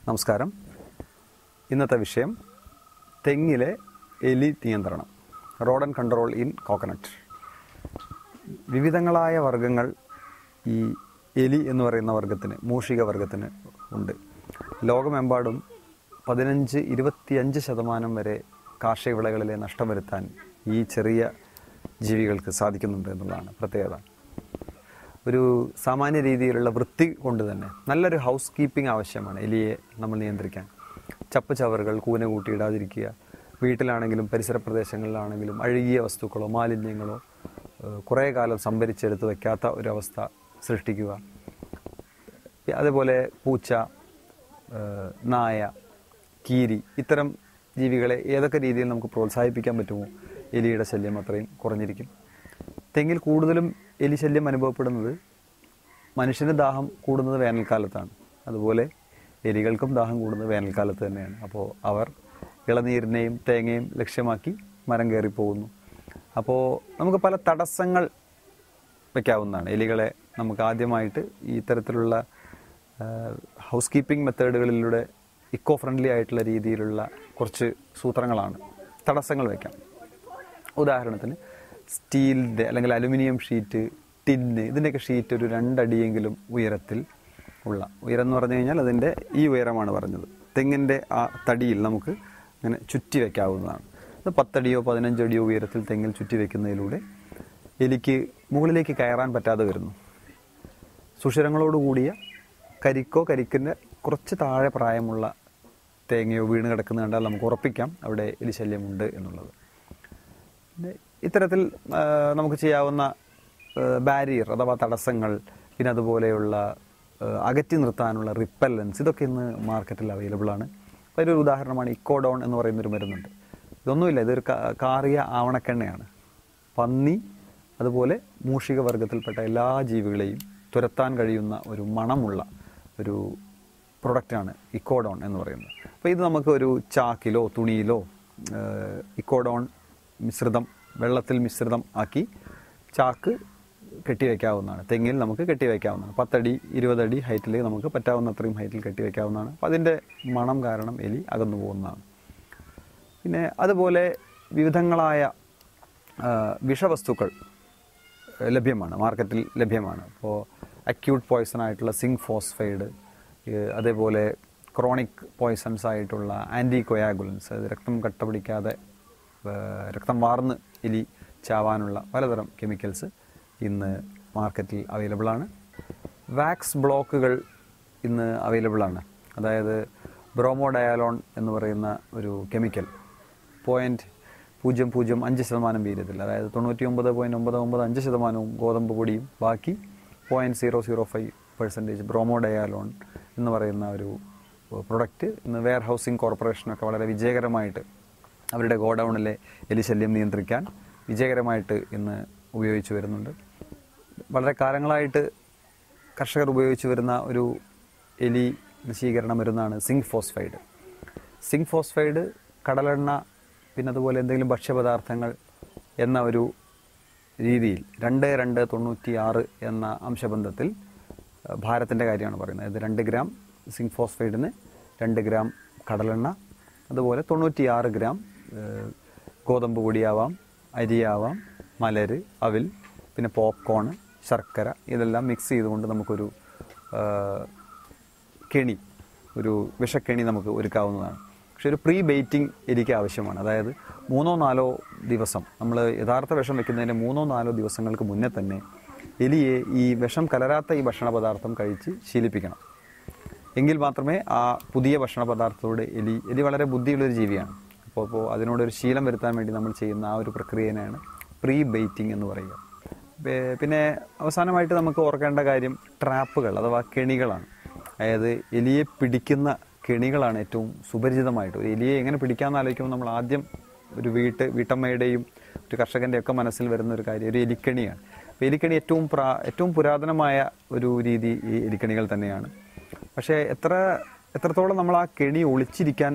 നമസ്കാരം ഇന്നത്തെ വിഷയം തെങ്ങിലെ എലി നിയന്ത്രണം റോഡൻ കൺട്രോൾ ഇൻ കോക്കനട്ട് വിവിധങ്ങളായ വർഗ്ഗങ്ങൾ ഈ എലി എന്ന് പറയുന്ന വർഗത്തിന് മൂഷിക വർഗത്തിന് ഉണ്ട് ലോകമെമ്പാടും പതിനഞ്ച് ഇരുപത്തിയഞ്ച് ശതമാനം വരെ കാർഷിക വിളകളിലെ നഷ്ടം വരുത്താൻ ഈ ചെറിയ ജീവികൾക്ക് സാധിക്കുന്നുണ്ട് എന്നുള്ളതാണ് പ്രത്യേകത ഒരു സാമാന്യ രീതിയിലുള്ള വൃത്തി കൊണ്ട് തന്നെ നല്ലൊരു ഹൗസ് കീപ്പിംഗ് ആവശ്യമാണ് എലിയെ നമ്മൾ നിയന്ത്രിക്കാൻ ചപ്പ് ചവറുകൾ കൂന കൂട്ടിയിടാതിരിക്കുക വീട്ടിലാണെങ്കിലും പരിസര പ്രദേശങ്ങളിലാണെങ്കിലും അഴുകിയ വസ്തുക്കളോ മാലിന്യങ്ങളോ ഏഹ് കുറേ കാലം സംഭരിച്ചെടുത്ത് വയ്ക്കാത്ത ഒരവസ്ഥ സൃഷ്ടിക്കുക അതേപോലെ പൂച്ച ഏഹ് നായ കീരി ഇത്തരം ജീവികളെ ഏതൊക്കെ രീതിയിൽ നമുക്ക് പ്രോത്സാഹിപ്പിക്കാൻ പറ്റുമോ എലിയുടെ ശല്യം അത്രയും കുറഞ്ഞിരിക്കും തെങ്ങിൽ കൂടുതലും എലി ശല്യം അനുഭവപ്പെടുന്നത് മനുഷ്യന് ദാഹം കൂടുന്നത് വേനൽക്കാലത്താണ് അതുപോലെ എലികൾക്കും ദാഹം കൂടുന്നത് വേനൽക്കാലത്ത് തന്നെയാണ് അപ്പോൾ അവർ ഇളനീരിനെയും തേങ്ങയും ലക്ഷ്യമാക്കി മരം കയറി പോകുന്നു അപ്പോൾ നമുക്ക് പല തടസ്സങ്ങൾ വയ്ക്കാവുന്നതാണ് എലികളെ നമുക്ക് ആദ്യമായിട്ട് ഈ ഇത്തരത്തിലുള്ള ഹൗസ് കീപ്പിംഗ് മെത്തേഡുകളിലൂടെ ഇക്കോ ഫ്രണ്ട്ലി ആയിട്ടുള്ള രീതിയിലുള്ള കുറച്ച് സൂത്രങ്ങളാണ് തടസ്സങ്ങൾ വയ്ക്കാം ഉദാഹരണത്തിന് സ്റ്റീലിൻ്റെ അല്ലെങ്കിൽ അലുമിനിയം ഷീറ്റ് ടിന്ന് ഇതിൻ്റെയൊക്കെ ഷീറ്റ് ഒരു രണ്ടടിയെങ്കിലും ഉയരത്തിൽ ഉള്ള ഉയരം എന്ന് പറഞ്ഞു കഴിഞ്ഞാൽ അതിൻ്റെ ഈ ഉയരമാണ് പറഞ്ഞത് തെങ്ങിൻ്റെ ആ തടിയിൽ നമുക്ക് അങ്ങനെ ചുറ്റി വയ്ക്കാവുന്നതാണ് അത് പത്തടിയോ പതിനഞ്ചടിയോ ഉയരത്തിൽ തെങ്ങിൽ ചുറ്റി വയ്ക്കുന്നതിലൂടെ എലിക്ക് മുകളിലേക്ക് കയറാൻ പറ്റാതെ വരുന്നു സുഷിരങ്ങളോട് കൂടിയ കരിക്കോ കരിക്കിൻ്റെ കുറച്ച് താഴെ പ്രായമുള്ള തേങ്ങയോ വീണ് കിടക്കുന്ന കണ്ടാൽ നമുക്ക് ഉറപ്പിക്കാം അവിടെ എലിശല്യമുണ്ട് എന്നുള്ളത് പിന്നെ ഇത്തരത്തിൽ ആ, നമുക്ക് ചെയ്യാവുന്ന ബാരിയർ അഥവാ തടസ്സങ്ങൾ പിന്നെ അതുപോലെയുള്ള ആ, അകറ്റി നിർത്താനുള്ള റിപ്പല്ലൻസ് ഇതൊക്കെ ഇന്ന് മാർക്കറ്റിൽ അവൈലബിൾ ആണ് അപ്പോൾ അതിലൊരു ഉദാഹരണമാണ് ഇക്കോഡോൺ എന്ന് പറയുന്നൊരു മരുന്നുണ്ട് ഇതൊന്നുമില്ല ഇതൊരു കാ- കാറിയ ആവണക്കെണ്ണയാണ് പന്നി അതുപോലെ മൂഷിക വർഗത്തിൽപ്പെട്ട എല്ലാ ജീവികളെയും തുരത്താൻ കഴിയുന്ന ഒരു മണമുള്ള ഒരു പ്രൊഡക്റ്റാണ് ഇക്കോഡോൺ എന്ന് പറയുന്നത് അപ്പോൾ ഇത് നമുക്ക് ഒരു ചാക്കിലോ തുണിയിലോ ഏഹ്, ഇക്കോഡോൺ മിശ്രിതം വെള്ളത്തിൽ മിശ്രിതം ആക്കി ചാക്ക് കെട്ടിവെക്കാവുന്നതാണ് തെങ്ങിൽ നമുക്ക് കെട്ടിവെക്കാവുന്നതാണ് പത്തടി ഇരുപതടി ഹൈറ്റിൽ നമുക്ക് പറ്റാവുന്ന അത്രയും ഹൈറ്റിൽ കെട്ടിവെക്കാവുന്നതാണ് അപ്പോൾ അതിൻ്റെ മണം കാരണം എലി അകന്നു പോകുന്നതാണ് പിന്നെ അതുപോലെ വിവിധങ്ങളായ ആ, വിഷവസ്തുക്കൾ ഏഹ്, ലഭ്യമാണ് മാർക്കറ്റിൽ ലഭ്യമാണ് ഇപ്പോൾ അക്യൂട്ട് പോയ്സൺ ആയിട്ടുള്ള സിങ്ക് ഫോസ്ഫൈഡ് ഏഹ്, അതേപോലെ ക്രോണിക് പോയ്സൺസ് ആയിട്ടുള്ള ആൻറ്റി കൊയാഗുലൻസ് അതായത് രക്തം കട്ട പിടിക്കാതെ ഏഹ്, രക്തം വാർന്ന് എലി ചാവാനുള്ള പലതരം കെമിക്കൽസ് ഇന്ന് മാർക്കറ്റിൽ അവൈലബിൾ ആണ് വാക്സ് ബ്ലോക്കുകൾ ഇന്ന് അവൈലബിൾ ആണ് അതായത് ബ്രോമോഡയാലോൺ എന്ന് പറയുന്ന ഒരു കെമിക്കൽ പോയിൻറ്റ് പൂജ്യം പൂജ്യം അഞ്ച് ശതമാനം വീര്യത്തിൽ അതായത് തൊണ്ണൂറ്റി ഒമ്പത് പോയിൻറ്റ് ഒമ്പത് ഒമ്പത് അഞ്ച് ശതമാനവും ഗോതമ്പ് പൊടിയും ബാക്കി point zero zero five percentage bromadiolone എന്ന് പറയുന്ന ഒരു പ്രൊഡക്റ്റ് ഇന്ന് വെയർ ഹൗസിംഗ് കോർപ്പറേഷനൊക്കെ വളരെ വിജയകരമായിട്ട് അവരുടെ ഗോഡൗണിലെ എലിശല്യം നിയന്ത്രിക്കാൻ വിജയകരമായിട്ട് ഇന്ന് ഉപയോഗിച്ചു വരുന്നുണ്ട് വളരെ കാലങ്ങളായിട്ട് കർഷകർ ഉപയോഗിച്ചു വരുന്ന ഒരു എലി നശീകരണ മരുന്നാണ് സിങ്ക് ഫോസ്ഫൈഡ് സിങ്ക് ഫോസ്ഫൈഡ് കടലെണ്ണ പിന്നെ അതുപോലെ എന്തെങ്കിലും ഭക്ഷ്യപദാർത്ഥങ്ങൾ എന്ന ഒരു രീതിയിൽ രണ്ട് രണ്ട് തൊണ്ണൂറ്റി ആറ് എന്ന അംശബന്ധത്തിൽ അഹ് ഭാരത്തിൻ്റെ കാര്യമാണ് പറയുന്നത് ഇത് രണ്ട് ഗ്രാം സിങ്ക് ഫോസ്ഫൈഡിന് രണ്ട് ഗ്രാം കടലെണ്ണ അതുപോലെ തൊണ്ണൂറ്റിയാറ് ഗ്രാം ഏഹ്, ഗോതമ്പ് പൊടിയാവാം അരിയാവാം മലര് അവിൽ പിന്നെ പോപ്കോൺ ശർക്കര ഇതെല്ലാം മിക്സ് ചെയ്തുകൊണ്ട് നമുക്കൊരു ആഹ്, കെണി ഒരു വിഷക്കെണി നമുക്ക് ഒരുക്കാവുന്നതാണ് പക്ഷെ ഒരു പ്രീ ബെയ്റ്റിംഗ് എലിക്ക് ആവശ്യമാണ് അതായത് മൂന്നോ നാലോ ദിവസം നമ്മൾ യഥാർത്ഥ വിഷം വെക്കുന്നതിൻ്റെ മൂന്നോ നാലോ ദിവസങ്ങൾക്ക് മുന്നേ തന്നെ എലിയെ ഈ വിഷം കലരാത്ത ഈ ഭക്ഷണ പദാർത്ഥം കഴിച്ച് ശീലിപ്പിക്കണം എങ്കിൽ മാത്രമേ ആ പുതിയ ഭക്ഷണ പദാർത്ഥത്തോട് എലി എലി വളരെ ബുദ്ധിയുള്ളൊരു ജീവിയാണ് അപ്പോൾ അപ്പോൾ അതിനോടൊരു ശീലം വരുത്താൻ വേണ്ടി നമ്മൾ ചെയ്യുന്ന ആ ഒരു പ്രക്രിയനെയാണ് പ്രീ ബെയ്റ്റിംഗ് എന്ന് പറയുക പേ- പിന്നെ അവസാനമായിട്ട് നമുക്ക് ഓർക്കേണ്ട കാര്യം ട്രാപ്പുകൾ അഥവാ കെണികളാണ് അതായത് എലിയെ പിടിക്കുന്ന കെണികളാണ് ഏറ്റവും സുപരിചിതമായിട്ട് ഒരു എലിയെ എങ്ങനെ പിടിക്കാമെന്ന് ആലോചിക്കുമ്പോൾ നമ്മൾ ആദ്യം ഒരു വീട്ട് വീട്ടമ്മയുടെയും ഒരു കർഷകൻ്റെ ഒക്കെ മനസ്സിൽ വരുന്ന ഒരു കാര്യം ഒരു എലിക്കണിയാണ് അപ്പോൾ എലിക്കണി ഏറ്റവും പ്രാ ഏറ്റവും പുരാതനമായ ഒരു രീതി ഈ എലിക്കണികൾ തന്നെയാണ് പക്ഷേ എത്ര എത്രത്തോളം നമ്മൾ ആ കെണി ഒളിച്ചിരിക്കാൻ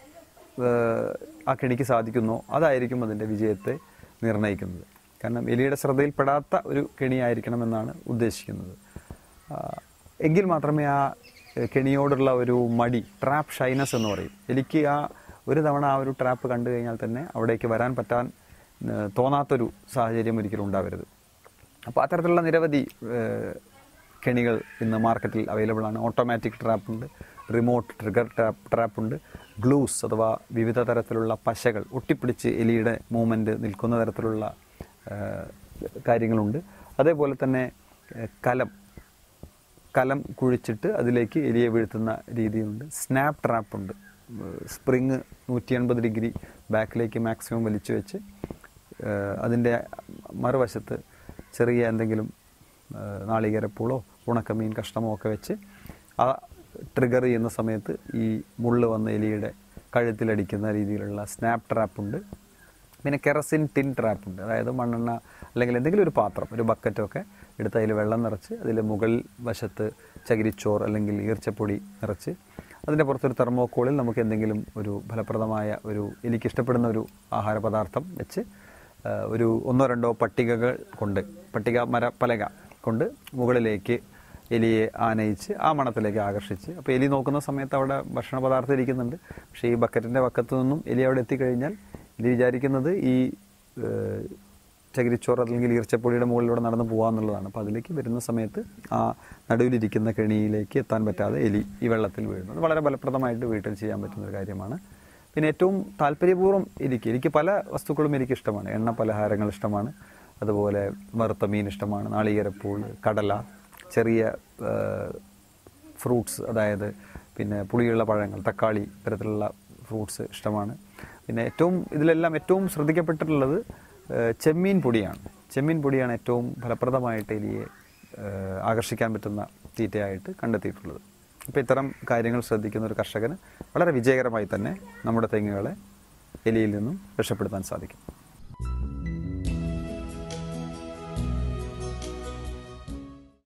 ഏഹ്, ആ കെണിക്ക് സാധിക്കുന്നോ അതായിരിക്കും അതിൻ്റെ വിജയത്തെ നിർണ്ണയിക്കുന്നത് കാരണം എലിയുടെ ശ്രദ്ധയിൽപ്പെടാത്ത ഒരു കെണിയായിരിക്കണമെന്നാണ് ഉദ്ദേശിക്കുന്നത് ആ, എങ്കിൽ മാത്രമേ ആ ഏഹ്, കെണിയോടുള്ള ഒരു മടി ട്രാപ്പ് ഷൈനസ് എന്ന് പറയും എലിക്ക് ആ ഒരു തവണ ആ ഒരു ട്രാപ്പ് കണ്ടു കഴിഞ്ഞാൽ തന്നെ അവിടേക്ക് വരാൻ പറ്റാൻ ഏഹ്, തോന്നാത്തൊരു സാഹചര്യം ഒരിക്കലും ഉണ്ടാവരുത് അപ്പോൾ അത്തരത്തിലുള്ള നിരവധി ഏഹ്, കെണികൾ ഇന്ന് മാർക്കറ്റിൽ അവൈലബിൾ ആണ് ഓട്ടോമാറ്റിക് ട്രാപ്പ് ഉണ്ട് റിമോട്ട് ട്രിഗർ ട്രാപ്പ് ട്രാപ്പ് ഉണ്ട് ഗ്ലൂസ് അഥവാ വിവിധ തരത്തിലുള്ള പശകൾ ഒട്ടിപ്പിടിച്ച് എലിയുടെ മൂവ്മെൻറ്റ് നിൽക്കുന്ന തരത്തിലുള്ള ഏഹ്, കാര്യങ്ങളുണ്ട് അതേപോലെ തന്നെ ഏഹ്, കലം കലം കുഴിച്ചിട്ട് അതിലേക്ക് എലിയെ വീഴ്ത്തുന്ന രീതിയുണ്ട് സ്നാപ്പ് ട്രാപ്പ് ഉണ്ട് സ്പ്രിങ് നൂറ്റി എൺപത് ഡിഗ്രി ബാക്കിലേക്ക് മാക്സിമം വലിച്ചു വെച്ച് ഏഹ് അതിൻ്റെ മറുവശത്ത് ചെറിയ എന്തെങ്കിലും ഏഹ് നാളികേരപ്പൂളോ ഉണക്കമീൻ കഷ്ണമോ ഒക്കെ വെച്ച് ആ ട്രിഗർ ചെയ്യുന്ന സമയത്ത് ഈ മുള്ള് വന്ന എലിയുടെ കഴുത്തിലടിക്കുന്ന രീതിയിലുള്ള സ്നാപ്പ് ട്രാപ്പ് ഉണ്ട് പിന്നെ കെറസിൻ ടിൻ ട്രാപ്പ് ഉണ്ട് അതായത് മണ്ണെണ്ണ അല്ലെങ്കിൽ എന്തെങ്കിലും ഒരു പാത്രം ഒരു ബക്കറ്റൊക്കെ എടുത്ത് അതിൽ വെള്ളം നിറച്ച് അതിൽ മുകൾ വശത്ത് ചകിരിച്ചോർ അല്ലെങ്കിൽ ഈർച്ചപ്പൊടി നിറച്ച് അതിൻ്റെ പുറത്തൊരു തെർമോക്കോളിൽ നമുക്ക് എന്തെങ്കിലും ഒരു ഫലപ്രദമായ ഒരു എനിക്ക് ഇഷ്ടപ്പെടുന്ന ഒരു ആഹാര പദാർത്ഥം വെച്ച് ആ, ഒരു ഒന്നോ രണ്ടോ പട്ടികകൾ കൊണ്ട് പട്ടിക മര പലക കൊണ്ട് മുകളിലേക്ക് എലിയെ ആനയിച്ച് ആ മണത്തിലേക്ക് ആകർഷിച്ച് അപ്പോൾ എലി നോക്കുന്ന സമയത്ത് അവിടെ ഭക്ഷണ പദാർത്ഥം ഇരിക്കുന്നുണ്ട് പക്ഷേ ഈ ബക്കറ്റിൻ്റെ പക്കത്തു നിന്നും എലി അവിടെ എത്തിക്കഴിഞ്ഞാൽ എലി വിചാരിക്കുന്നത് ഈ ഏഹ്, ചകിരിച്ചോറ് അല്ലെങ്കിൽ ഈർച്ചപ്പൊടിയുടെ മുകളിലൂടെ നടന്ന് പോകാമെന്നുള്ളതാണ് അപ്പോൾ അതിലേക്ക് വരുന്ന സമയത്ത് ആ നടുവിലിരിക്കുന്ന കെണിയിലേക്ക് എത്താൻ പറ്റാതെ എലി ഈ വെള്ളത്തിൽ വീഴുന്നത് വളരെ ഫലപ്രദമായിട്ട് വീട്ടിൽ ചെയ്യാൻ പറ്റുന്ന ഒരു കാര്യമാണ് പിന്നെ ഏറ്റവും താല്പര്യപൂർവ്വം എനിക്ക് എനിക്ക് പല വസ്തുക്കളും എനിക്ക് ഇഷ്ടമാണ് എണ്ണ പലഹാരങ്ങൾ ഇഷ്ടമാണ് അതുപോലെ വറുത്ത മീൻ ഇഷ്ടമാണ് നാളികേരപ്പൂൾ കടല ചെറിയ ഫ്രൂട്ട്സ് അതായത് പിന്നെ പുളിയുള്ള പഴങ്ങൾ തക്കാളി ഇത്തരത്തിലുള്ള ഫ്രൂട്ട്സ് ഇഷ്ടമാണ് പിന്നെ ഏറ്റവും ഇതിലെല്ലാം ഏറ്റവും ശ്രദ്ധിക്കപ്പെട്ടിട്ടുള്ളത് ഏഹ്, ചെമ്മീൻ പൊടിയാണ് ചെമ്മീൻ പൊടിയാണ് ഏറ്റവും ഫലപ്രദമായിട്ട് എലിയെ ഏഹ്, ആകർഷിക്കാൻ പറ്റുന്ന തീറ്റയായിട്ട് കണ്ടെത്തിയിട്ടുള്ളത് അപ്പോൾ ഇത്തരം കാര്യങ്ങൾ ശ്രദ്ധിക്കുന്ന ഒരു കർഷകന് വളരെ വിജയകരമായി തന്നെ നമ്മുടെ തെങ്ങുകളെ എലിയിൽ നിന്നും രക്ഷപ്പെടുത്താൻ സാധിക്കും